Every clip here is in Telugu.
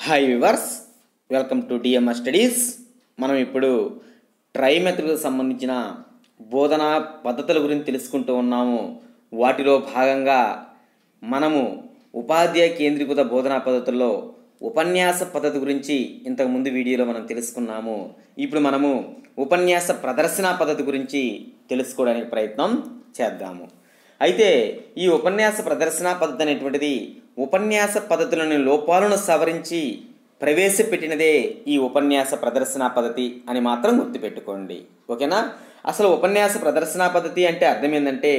hi viewers welcome to DMR studies మనం ఇప్పుడు ట్రైమెథడ్కు సంబంధించిన బోధనా పద్ధతుల గురించి తెలుసుకుంటూ ఉన్నాము వాటిలో భాగంగా మనము ఉపాధ్యాయ కేంద్రీకృత బోధనా పద్ధతుల్లో ఉపన్యాస పద్ధతి గురించి ఇంతకుముందు వీడియోలో మనం తెలుసుకున్నాము ఇప్పుడు మనము ఉపన్యాస ప్రదర్శన పద్ధతి గురించి తెలుసుకోవడానికి ప్రయత్నం చేద్దాము అయితే ఈ ఉపన్యాస ప్రదర్శన పద్ధతి అనేటువంటిది ఉపన్యాస పద్ధతులను లోపాలను సవరించి ప్రవేశపెట్టినదే ఈ ఉపన్యాస ప్రదర్శన పద్ధతి అని మాత్రం గుర్తుపెట్టుకోండి ఓకేనా అసలు ఉపన్యాస ప్రదర్శన పద్ధతి అంటే అర్థం ఏంటంటే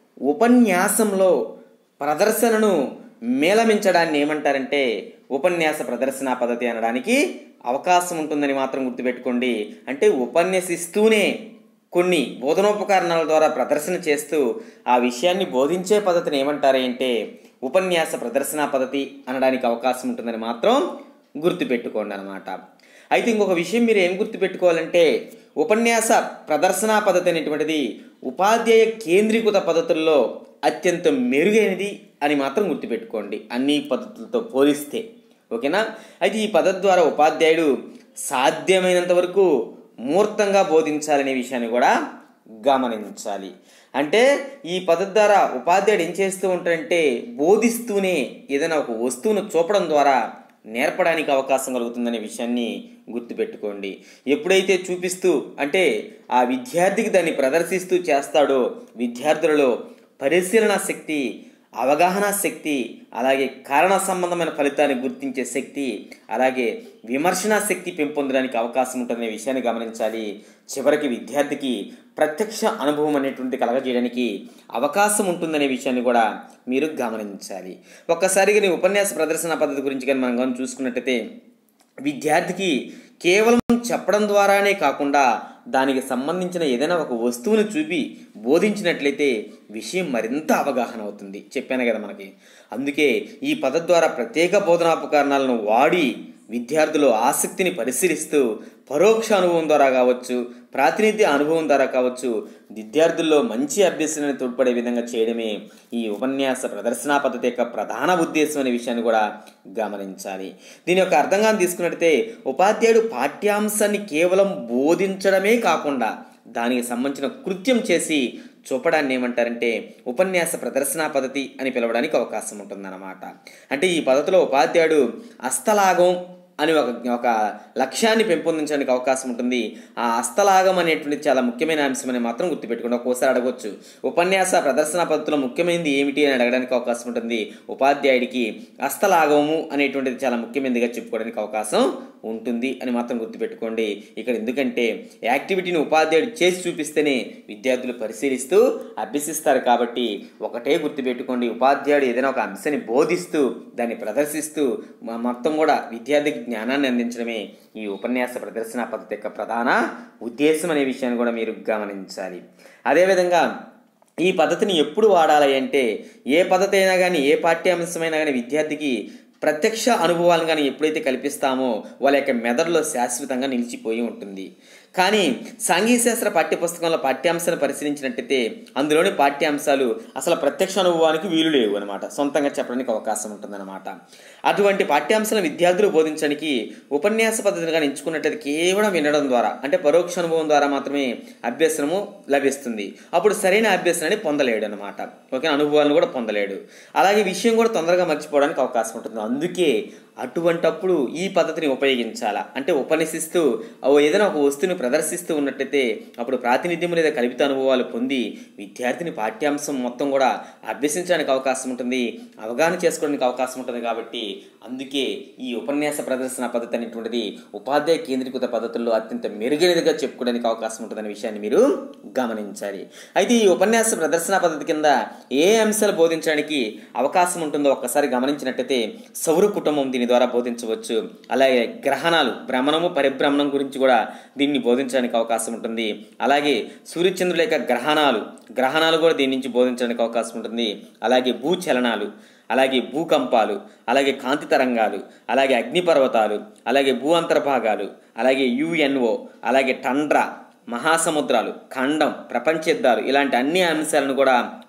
ఉపన్యాసంలో ప్రదర్శనను మేళమించడాన్ని ఏమంటారంటే ఉపన్యాస ప్రదర్శన పద్ధతి అనడానికి అవకాశం ఉంటుందని మాత్రం గుర్తుపెట్టుకోండి అంటే ఉపన్యసిస్తూనే కొన్ని బోధనోపకరణాల ద్వారా ప్రదర్శన చేస్తూ ఆ విషయాన్ని బోధించే పద్ధతిని ఏమంటారు అంటే ఉపన్యాస ప్రదర్శన పద్ధతి అనడానికి అవకాశం ఉంటుందని మాత్రం గుర్తుపెట్టుకోండి అనమాట అయితే ఇంకొక విషయం మీరు ఏం గుర్తుపెట్టుకోవాలంటే ఉపన్యాస ప్రదర్శన పద్ధతి అనేటువంటిది ఉపాధ్యాయ కేంద్రీకృత పద్ధతుల్లో అత్యంత మెరుగైనది అని మాత్రం గుర్తుపెట్టుకోండి అన్ని పద్ధతులతో పోలిస్తే ఓకేనా అయితే ఈ పద్ధతి ద్వారా ఉపాధ్యాయుడు సాధ్యమైనంత వరకు మూర్తంగా బోధించాలనే విషయాన్ని కూడా గమనించాలి అంటే ఈ పద్ధతి ద్వారా ఉపాధ్యాయుడు ఏం చేస్తూ ఉంటాడంటే బోధిస్తూనే ఏదైనా ఒక వస్తువును చూపడం ద్వారా నేర్పడానికి అవకాశం కలుగుతుందనే విషయాన్ని గుర్తుపెట్టుకోండి ఎప్పుడైతే చూపిస్తూ అంటే ఆ విద్యార్థికి దాన్ని ప్రదర్శిస్తూ చేస్తాడో విద్యార్థులలో పరిశీలన శక్తి అవగాహన శక్తి అలాగే కారణ సంబంధమైన ఫలితాన్ని గుర్తించే శక్తి అలాగే విమర్శన శక్తి పెంపొందడానికి అవకాశం ఉంటుందనే విషయాన్ని గమనించాలి చివరికి విద్యార్థికి ప్రత్యక్ష అనుభవం అనేటువంటి కలగజేయడానికి అవకాశం ఉంటుందనే విషయాన్ని కూడా మీరు గమనించాలి ఒక్కసారిగా నీ ఉపన్యాస ప్రదర్శన పద్ధతి గురించి కానీ మనం కానీ చూసుకున్నట్టయితే విద్యార్థికి కేవలం చెప్పడం ద్వారానే కాకుండా దానికి సంబంధించిన ఏదైనా ఒక వస్తువును చూపి బోధించినట్లయితే విషయం మరింత అవగాహన అవుతుంది చెప్పాను కదా మనకి అందుకే ఈ పద్ధతి ద్వారా ప్రత్యేక బోధనాపకరణాలను వాడి విద్యార్థులు ఆసక్తిని పరిశీలిస్తూ పరోక్ష అనుభవం ద్వారా కావచ్చు ప్రాతినిధ్య అనుభవం ద్వారా కావచ్చు విద్యార్థుల్లో మంచి అభ్యసనాన్ని తోడ్పడే విధంగా చేయడమే ఈ ఉపన్యాస ప్రదర్శనా పద్ధతి యొక్క ప్రధాన ఉద్దేశం అనే విషయాన్ని కూడా గమనించాలి దీని యొక్క అర్థంగా తీసుకున్నట్టయితే ఉపాధ్యాయుడు పాఠ్యాంశాన్ని కేవలం బోధించడమే కాకుండా దానికి సంబంధించిన కృత్యం చేసి చూపడాన్ని ఏమంటారంటే ఉపన్యాస ప్రదర్శన పద్ధతి అని పిలవడానికి అవకాశం ఉంటుందన్నమాట అంటే ఈ పద్ధతిలో ఉపాధ్యాయుడు హస్తలాగం అని ఒక ఒక లక్ష్యాన్ని పెంపొందించడానికి అవకాశం ఉంటుంది ఆ హస్తలాగం అనేటువంటి చాలా ముఖ్యమైన అంశం అని మాత్రం గుర్తుపెట్టుకోండి ఒక్కోసారి అడగొచ్చు ఉపన్యాస ప్రదర్శన పద్ధతిలో ముఖ్యమైనది ఏమిటి అని అడగడానికి అవకాశం ఉంటుంది ఉపాధ్యాయుడికి హస్తలాగము అనేటువంటిది చాలా ముఖ్యమైనదిగా చెప్పుకోవడానికి అవకాశం ఉంటుంది అని మాత్రం గుర్తుపెట్టుకోండి ఇక్కడ ఎందుకంటే యాక్టివిటీని ఉపాధ్యాయుడు చేసి చూపిస్తేనే విద్యార్థులు పరిశీలిస్తూ అభ్యసిస్తారు కాబట్టి ఒకటే గుర్తుపెట్టుకోండి ఉపాధ్యాయుడు ఏదైనా ఒక అంశాన్ని బోధిస్తూ దాన్ని ప్రదర్శిస్తూ మొత్తం కూడా విద్యార్థికి జ్ఞానాన్ని అందించడమే ఈ ఉపన్యాస ప్రదర్శన పద్ధతి యొక్క ప్రధాన ఉద్దేశం అనే విషయాన్ని కూడా మీరు గమనించాలి అదేవిధంగా ఈ పద్ధతిని ఎప్పుడు వాడాలి అంటే ఏ పద్ధతి అయినా కానీ ఏ పాఠ్యాంశమైనా కానీ విద్యార్థికి ప్రత్యక్ష అనుభవాలను కానీ ఎప్పుడైతే కల్పిస్తామో వాళ్ళ యొక్క మెదడులో శాశ్వతంగా నిలిచిపోయి ఉంటుంది కానీ సాంఘిక శాస్త్ర పాఠ్యపుస్తకంలో పాఠ్యాంశాన్ని పరిశీలించినట్టయితే అందులోని పాఠ్యాంశాలు అసలు ప్రత్యక్ష అనుభవానికి వీలు లేవు అనమాట సొంతంగా చెప్పడానికి అవకాశం ఉంటుందన్నమాట అటువంటి పాఠ్యాంశాలను విద్యార్థులు బోధించడానికి ఉపన్యాస పద్ధతిని కానీ ఎంచుకున్నట్టయితే కేవలం వినడం ద్వారా అంటే పరోక్ష అనుభవం ద్వారా మాత్రమే అభ్యసనము లభిస్తుంది అప్పుడు సరైన అభ్యసనాన్ని పొందలేడు అనమాట ఓకే అనుభవాలను కూడా పొందలేడు అలాగే విషయం కూడా తొందరగా మర్చిపోవడానికి అవకాశం ఉంటుంది అందుకే అటువంటప్పుడు ఈ పద్ధతిని ఉపయోగించాలా అంటే ఉపన్యసిస్తూ ఏదైనా ఒక వస్తువుని ప్రదర్శిస్తూ ఉన్నట్టయితే అప్పుడు ప్రాతినిధ్యం లేదా కల్పిత అనుభవాలు పొంది విద్యార్థిని పాఠ్యాంశం మొత్తం కూడా అభ్యసించడానికి అవకాశం ఉంటుంది అవగాహన చేసుకోవడానికి అవకాశం ఉంటుంది కాబట్టి అందుకే ఈ ఉపన్యాస ప్రదర్శన పద్ధతి అనేటువంటిది ఉపాధ్యాయ కేంద్రీకృత పద్ధతుల్లో అత్యంత మెరుగైనదిగా చెప్పుకోవడానికి అవకాశం ఉంటుందనే విషయాన్ని మీరు గమనించాలి అయితే ఈ ఉపన్యాస ప్రదర్శన పద్ధతి కింద ఏ అంశాలు బోధించడానికి అవకాశం ఉంటుందో ఒక్కసారి గమనించినట్టయితే సౌర కుటుంబం దీని ద్వారా బోధించవచ్చు అలాగే గ్రహణాలు భ్రమణము పరిభ్రమణం గురించి కూడా దీన్ని బోధించడానికి అవకాశం ఉంటుంది అలాగే సూర్యచంద్రుల యొక్క గ్రహణాలు గ్రహణాలు కూడా దీని నుంచి బోధించడానికి అవకాశం ఉంటుంది అలాగే భూచలనాలు అలాగే భూకంపాలు అలాగే కాంతి తరంగాలు అలాగే అగ్నిపర్వతాలు అలాగే భూ అంతర్భాగాలు అలాగే యుఎన్ఓ అలాగే టండ్రా మహాసముద్రాలు ఖండం ప్రపంచ యుద్ధాలు ఇలాంటి అన్ని అంశాలను కూడా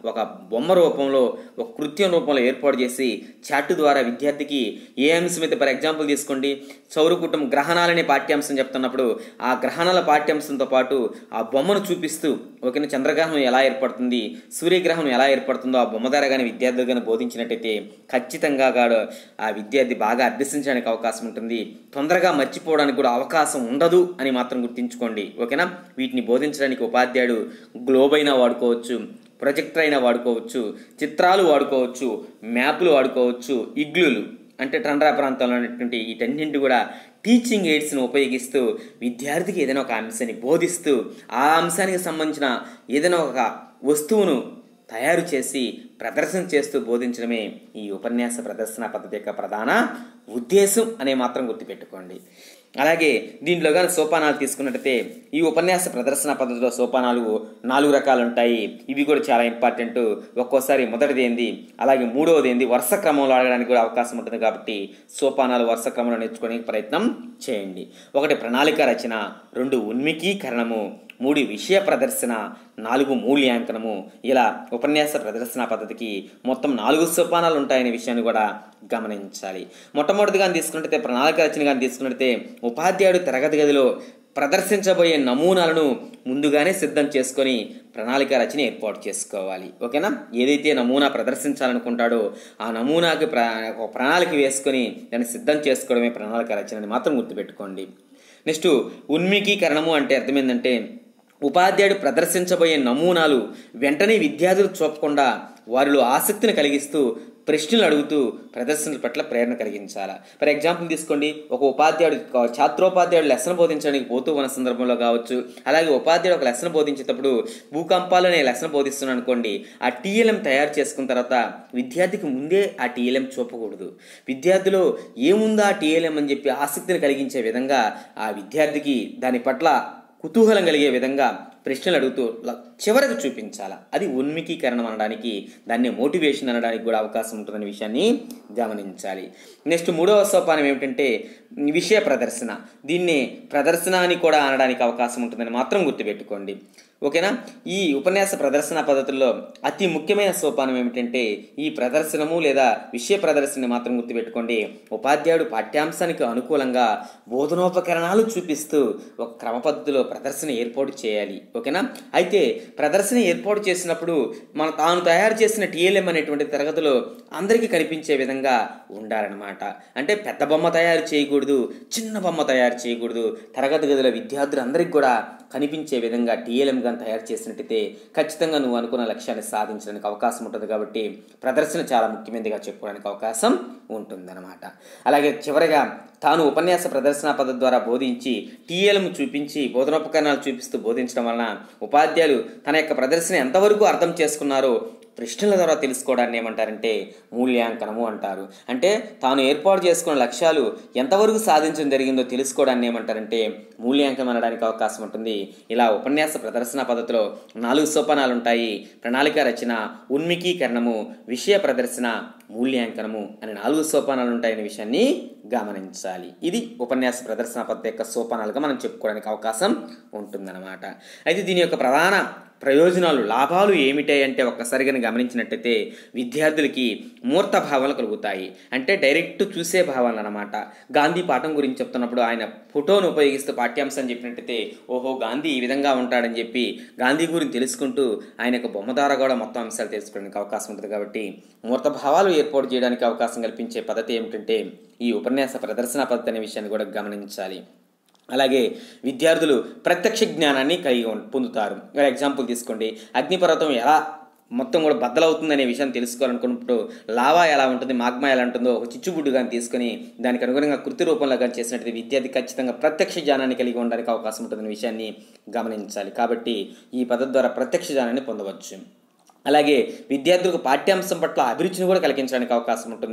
ఒక బొమ్మ రూపంలో ఒక కృత్యం రూపంలో ఏర్పాటు చేసి చాట్ ద్వారా విద్యార్థికి ఏ అంశం అయితే ఫర్ ఎగ్జాంపుల్ తీసుకోండి సౌరకుటం గ్రహణాలనే పాఠ్యాంశం చెప్తున్నప్పుడు ఆ గ్రహణాల పాఠ్యాంశంతో పాటు ఆ బొమ్మను చూపిస్తూ ఓకేనా చంద్రగ్రహణం ఎలా ఏర్పడుతుంది సూర్యగ్రహణం ఎలా ఏర్పడుతుందో ఆ బొమ్మ ద్వారా కానీ విద్యార్థులు కానీ బోధించినట్టయితే ఖచ్చితంగా గాడు ఆ విద్యార్థి బాగా అభ్యసించడానికి అవకాశం ఉంటుంది తొందరగా మర్చిపోవడానికి కూడా అవకాశం ఉండదు అని మాత్రం గుర్తుంచుకోండి ఓకేనా వీటిని బోధించడానికి ఉపాధ్యాయుడు గ్లోబ్ అయినా వాడుకోవచ్చు ప్రొజెక్టర్ అయినా వాడుకోవచ్చు చిత్రాలు వాడుకోవచ్చు మ్యాప్లు వాడుకోవచ్చు ఇగ్లులు అంటే టండ్రా ప్రాంతంలో ఉన్నటువంటి వీటన్నింటి కూడా టీచింగ్ ఎయిడ్స్ను ఉపయోగిస్తూ విద్యార్థికి ఏదైనా ఒక అంశాన్ని బోధిస్తూ ఆ అంశానికి సంబంధించిన ఏదైనా ఒక వస్తువును తయారు చేసి ప్రదర్శన చేస్తూ బోధించడమే ఈ ఉపన్యాస ప్రదర్శన పద్ధతి యొక్క ప్రధాన ఉద్దేశం అనే మాత్రం గుర్తుపెట్టుకోండి అలాగే దీంట్లో కానీ సోపానాలు తీసుకున్నట్టయితే ఈ ఉపన్యాస ప్రదర్శన పద్ధతిలో సోపానాలు నాలుగు రకాలు ఉంటాయి ఇవి కూడా చాలా ఇంపార్టెంట్ ఒక్కోసారి మొదటిది ఏంది అలాగే మూడవది ఏంది వరుస క్రమంలో అడగడానికి కూడా అవకాశం ఉంటుంది కాబట్టి సోపానాలు వరుస క్రమంలో నేర్చుకోవడానికి ప్రయత్నం చేయండి ఒకటి ప్రణాళిక రచన రెండు ఉన్మికీకరణము మూడు విషయ ప్రదర్శన నాలుగు మూల్యాంకనము ఇలా ఉపన్యాస ప్రదర్శన పద్ధతికి మొత్తం నాలుగు సోపానాలు ఉంటాయనే విషయాన్ని కూడా గమనించాలి మొట్టమొదటిగా తీసుకున్నట్టయితే ప్రణాళిక రచన కానీ తీసుకున్నట్టయితే ఉపాధ్యాయుడు తరగతి గదిలో ప్రదర్శించబోయే నమూనాలను ముందుగానే సిద్ధం చేసుకొని ప్రణాళిక రచన ఏర్పాటు చేసుకోవాలి ఓకేనా ఏదైతే నమూనా ప్రదర్శించాలనుకుంటాడో ఆ నమూనాకి ప్ర ఒక ప్రణాళిక వేసుకొని దాన్ని సిద్ధం చేసుకోవడమే ప్రణాళిక రచన అని మాత్రం గుర్తుపెట్టుకోండి నెక్స్ట్ ఉన్మికీకరణము అంటే అర్థం ఏంటంటే ఉపాధ్యాయుడు ప్రదర్శించబోయే నమూనాలు వెంటనే విద్యార్థులు చూపకుండా వారిలో ఆసక్తిని కలిగిస్తూ ప్రశ్నలు అడుగుతూ ప్రదర్శనల పట్ల ప్రేరణ కలిగించాలి ఫర్ ఎగ్జాంపుల్ తీసుకోండి ఒక ఉపాధ్యాయుడు ఛాత్రోపాధ్యాయుడు లెసన్ బోధించడానికి పోతూ ఉన్న సందర్భంలో కావచ్చు అలాగే ఉపాధ్యాయుడు ఒక లెసన్ బోధించేటప్పుడు భూకంపాలు అనే లెసన్ బోధిస్తున్నాను అనుకోండి ఆ టీఎల్ఎం తయారు చేసుకున్న తర్వాత విద్యార్థికి ముందే ఆ టీఎల్ఎం చూపకూడదు విద్యార్థిలో ఏముందో ఆ టీఎల్ఎం అని చెప్పి ఆసక్తిని కలిగించే విధంగా ఆ విద్యార్థికి దాని పట్ల కుతూహలం కలిగే విధంగా ప్రశ్నలు అడుగుతూ చివరకు చూపించాల అది ఉన్మికీకరణం అనడానికి దాన్ని మోటివేషన్ అనడానికి కూడా అవకాశం ఉంటుందనే విషయాన్ని గమనించాలి నెక్స్ట్ మూడవ సోపానం ఏమిటంటే విషయ ప్రదర్శన దీన్ని ప్రదర్శన అని కూడా అనడానికి అవకాశం ఉంటుందని మాత్రం గుర్తుపెట్టుకోండి ఓకేనా ఈ ఉపన్యాస ప్రదర్శన పద్ధతుల్లో అతి ముఖ్యమైన సోపానం ఏమిటంటే ఈ ప్రదర్శనము లేదా విషయ ప్రదర్శన మాత్రం గుర్తుపెట్టుకోండి ఉపాధ్యాయుడు పాఠ్యాంశానికి అనుకూలంగా బోధనోపకరణాలు చూపిస్తూ ఒక క్రమ పద్ధతిలో ప్రదర్శన ఏర్పాటు చేయాలి ఓకేనా అయితే ప్రదర్శన ఏర్పాటు చేసినప్పుడు మన తాను తయారు చేసిన టీఎల్ఎం అనేటువంటి తరగతిలో అందరికీ కనిపించే విధంగా ఉండాలన్నమాట అంటే పెద్ద బొమ్మ తయారు చేయకూడదు చిన్న బొమ్మ తయారు చేయకూడదు తరగతి గదిలో విద్యార్థులందరికీ కూడా కనిపించే విధంగా టీఎల్ఎం కానీ తయారు చేసినట్టయితే ఖచ్చితంగా నువ్వు అనుకున్న లక్ష్యాన్ని సాధించడానికి అవకాశం ఉంటుంది కాబట్టి ప్రదర్శన చాలా ముఖ్యమైనదిగా చెప్పుకోవడానికి అవకాశం ఉంటుందన్నమాట అలాగే చివరిగా తాను ఉపన్యాస ప్రదర్శన పద్ధతి ద్వారా బోధించి టీఎల్ఎం చూపించి బోధనోపకరణాలు చూపిస్తూ బోధించడం వలన ఉపాధ్యాయులు తన యొక్క ప్రదర్శన ఎంతవరకు అర్థం చేసుకున్నారో ప్రశ్నల ద్వారా తెలుసుకోవడాన్ని ఏమంటారంటే మూల్యాంకనము అంటారు అంటే తాను ఏర్పాటు చేసుకున్న లక్ష్యాలు ఎంతవరకు సాధించడం జరిగిందో తెలుసుకోవడాన్ని ఏమంటారంటే మూల్యాంకనం అనడానికి అవకాశం ఉంటుంది ఇలా ఉపన్యాస ప్రదర్శన పద్ధతిలో నాలుగు సోపానాలు ఉంటాయి ప్రణాళిక రచన ఉన్మికీకరణము విషయ ప్రదర్శన మూల్యాంకనము అనే నాలుగు సోపానాలు ఉంటాయనే విషయాన్ని గమనించాలి ఇది ఉపన్యాస ప్రదర్శన పద్ధతి యొక్క సోపానాలుగా మనం చెప్పుకోవడానికి అవకాశం ఉంటుందన్నమాట అయితే దీని యొక్క ప్రధాన ప్రయోజనాలు లాభాలు ఏమిటాయి అంటే ఒక్కసారిగా గమనించినట్టయితే విద్యార్థులకి మూర్త భావనలు కలుగుతాయి అంటే డైరెక్ట్ చూసే భావనలు అనమాట గాంధీ పాఠం గురించి చెప్తున్నప్పుడు ఆయన ఫోటోను ఉపయోగిస్తూ పాఠ్యాంశం చెప్పినట్టయితే ఓహో గాంధీ ఈ విధంగా ఉంటాడని చెప్పి గాంధీ గురించి తెలుసుకుంటూ ఆయన యొక్క బొమ్మ ద్వారా కూడా మొత్తం అంశాలు తెలుసుకోవడానికి అవకాశం ఉంటుంది కాబట్టి మూర్త భావాలు ఏర్పాటు చేయడానికి అవకాశం కల్పించే పద్ధతి ఏమిటంటే ఈ ఉపన్యాస ప్రదర్శన పద్ధతి అనే విషయాన్ని కూడా గమనించాలి అలాగే విద్యార్థులు ప్రత్యక్ష జ్ఞానాన్ని కలిగి పొందుతారు ఎగ్జాంపుల్ తీసుకోండి అగ్నిపర్వతం ఎలా మొత్తం కూడా బద్దలవుతుందనే విషయం తెలుసుకోవాలనుకున్నప్పుడు లావా ఎలా ఉంటుంది మాగ్మా ఎలా ఉంటుందో ఒక చిచ్చుబుడ్డు కానీ తీసుకొని దానికి అనుగుణంగా కృతి రూపంలో కానీ చేసినట్టు విద్యార్థి ఖచ్చితంగా ప్రత్యక్ష జ్ఞానాన్ని కలిగి ఉండడానికి అవకాశం ఉంటుందనే విషయాన్ని గమనించాలి కాబట్టి ఈ పద్ధతి ద్వారా ప్రత్యక్ష జ్ఞానాన్ని పొందవచ్చు అలాగే విద్యార్థులకు పాఠ్యాంశం పట్ల అభిరుచిని కూడా కలిగించడానికి అవకాశం ఉంటుంది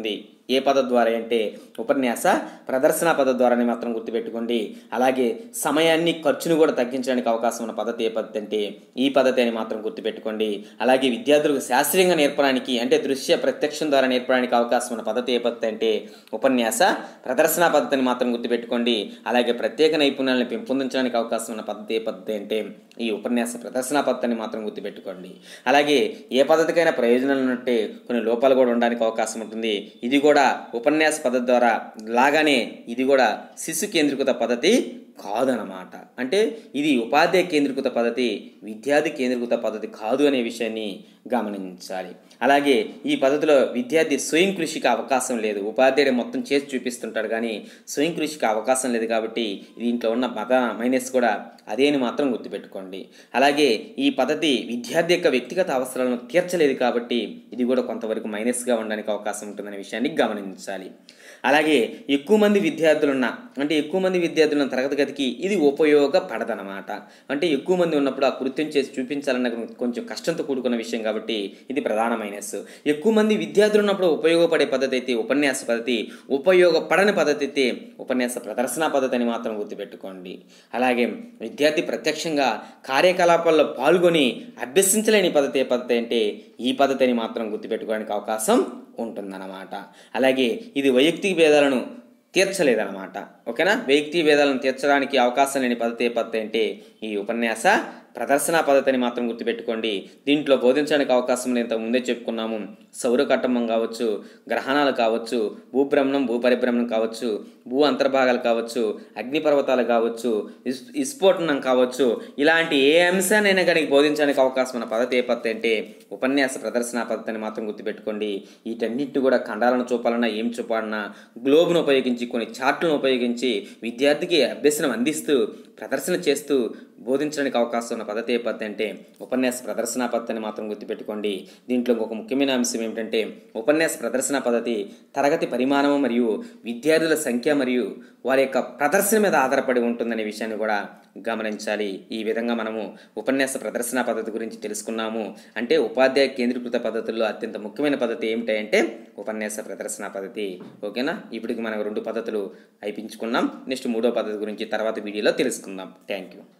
ఏ పద్ధతి ద్వారా అంటే ఉపన్యాస ప్రదర్శన పద్ధతి ద్వారానే మాత్రం గుర్తుపెట్టుకోండి అలాగే సమయాన్ని ఖర్చును కూడా తగ్గించడానికి అవకాశం ఉన్న పద్ధతి ఏ పద్ధతి అంటే ఈ పద్ధతి అని మాత్రం గుర్తుపెట్టుకోండి అలాగే విద్యార్థులకు శాస్త్రీయంగా నేర్పడానికి అంటే దృశ్య ప్రత్యక్షం ద్వారా నేర్పడానికి అవకాశం ఉన్న పద్ధతి ఏ పద్ధతి అంటే ఉపన్యాస ప్రదర్శన పద్ధతిని మాత్రం గుర్తుపెట్టుకోండి అలాగే ప్రత్యేక నైపుణ్యాలను పెంపొందించడానికి అవకాశం ఉన్న పద్ధతి ఏ పద్ధతి అంటే ఈ ఉపన్యాస ప్రదర్శన పద్ధతిని మాత్రం గుర్తుపెట్టుకోండి అలాగే ఏ పద్ధతికైనా ప్రయోజనాలు ఉన్నట్టే కొన్ని లోపాలు కూడా ఉండడానికి అవకాశం ఉంటుంది ఇది కూడా ఉపన్యాస పద్ధతి ద్వారా లాగానే ఇది కూడా శిశు కేంద్రీకృత పద్ధతి కాదనమాట అంటే ఇది ఉపాధ్యాయ కేంద్రీకృత పద్ధతి విద్యార్థి కేంద్రీకృత పద్ధతి కాదు అనే విషయాన్ని గమనించాలి అలాగే ఈ పద్ధతిలో విద్యార్థి స్వయం కృషికి అవకాశం లేదు ఉపాధ్యాయుడు మొత్తం చేసి చూపిస్తుంటాడు కానీ స్వయం కృషికి అవకాశం లేదు కాబట్టి దీంట్లో ఉన్న మత మైనస్ కూడా అదే అని మాత్రం గుర్తుపెట్టుకోండి అలాగే ఈ పద్ధతి విద్యార్థి యొక్క వ్యక్తిగత అవసరాలను తీర్చలేదు కాబట్టి ఇది కూడా కొంతవరకు మైనస్గా ఉండడానికి అవకాశం ఉంటుందనే విషయాన్ని గమనించాలి అలాగే ఎక్కువ మంది విద్యార్థులున్న అంటే ఎక్కువ మంది విద్యార్థులున్న తరగతి గదికి ఇది ఉపయోగపడదనమాట అంటే ఎక్కువ మంది ఉన్నప్పుడు ఆ కృత్యం చేసి చూపించాలన్న కొంచెం కష్టంతో కూడుకున్న విషయం కాబట్టి ఇది ప్రధాన మైనస్ ఎక్కువ మంది విద్యార్థులు ఉన్నప్పుడు ఉపయోగపడే పద్ధతి అయితే ఉపన్యాస పద్ధతి ఉపయోగపడని పద్ధతి అయితే ఉపన్యాస ప్రదర్శన పద్ధతి అని మాత్రం గుర్తుపెట్టుకోండి అలాగే విద్యార్థి ప్రత్యక్షంగా కార్యకలాపాల్లో పాల్గొని అభ్యసించలేని పద్ధతి ఏ పద్ధతి అంటే ఈ పద్ధతిని మాత్రం గుర్తుపెట్టుకోవడానికి అవకాశం ఉంటుందన్నమాట అలాగే ఇది వైయక్తిక భేదాలను తీర్చలేదన్నమాట ఓకేనా వైయక్తిక భేదాలను తీర్చడానికి అవకాశం లేని పద్ధతి ఏ పద్ధతి అంటే ఈ ఉపన్యాస ప్రదర్శన పద్ధతిని మాత్రం గుర్తుపెట్టుకోండి దీంట్లో బోధించడానికి అవకాశం లేదు ఇంతకు ముందే చెప్పుకున్నాము సౌర కట్టమం కావచ్చు గ్రహణాలు కావచ్చు భూభ్రమణం భూపరిభ్రమణం కావచ్చు భూ అంతర్భాగాలు కావచ్చు అగ్నిపర్వతాలు కావచ్చు విస్ విస్ఫోటనం కావచ్చు ఇలాంటి ఏ అంశానైనా కానీ బోధించడానికి అవకాశం ఉన్న పద్ధతి ఏ పద్ధతి అంటే ఉపన్యాస ప్రదర్శన పద్ధతిని మాత్రం గుర్తుపెట్టుకోండి వీటన్నిటిని కూడా ఖండాలను చూపాలన్నా ఏం చూపాలన్నా గ్లోబ్ను ఉపయోగించి కొన్ని చార్ట్లను ఉపయోగించి విద్యార్థికి అభ్యసనం అందిస్తూ ప్రదర్శన చేస్తూ బోధించడానికి అవకాశం ఉన్న పద్ధతి ఏ పద్ధతి అంటే ఉపన్యాస ప్రదర్శన పద్ధతిని మాత్రం గుర్తుపెట్టుకోండి దీంట్లో ఇంకొక ముఖ్యమైన అంశం ఏమిటంటే ఉపన్యాస ప్రదర్శన పద్ధతి తరగతి పరిమాణం మరియు విద్యార్థుల సంఖ్య మరియు వారి యొక్క ప్రదర్శన మీద ఆధారపడి ఉంటుందనే విషయాన్ని కూడా గమనించాలి ఈ విధంగా మనము ఉపన్యాస ప్రదర్శన పద్ధతి గురించి తెలుసుకున్నాము అంటే ఉపాధ్యాయ కేంద్రీకృత పద్ధతుల్లో అత్యంత ముఖ్యమైన పద్ధతి ఏమిటంటే ఉపన్యాస ప్రదర్శన పద్ధతి ఓకేనా ఇప్పటికి మనం రెండు పద్ధతులు అయిపించుకున్నాం నెక్స్ట్ మూడో పద్ధతి గురించి తర్వాత వీడియోలో తెలుసుకుందాం థ్యాంక్ యూ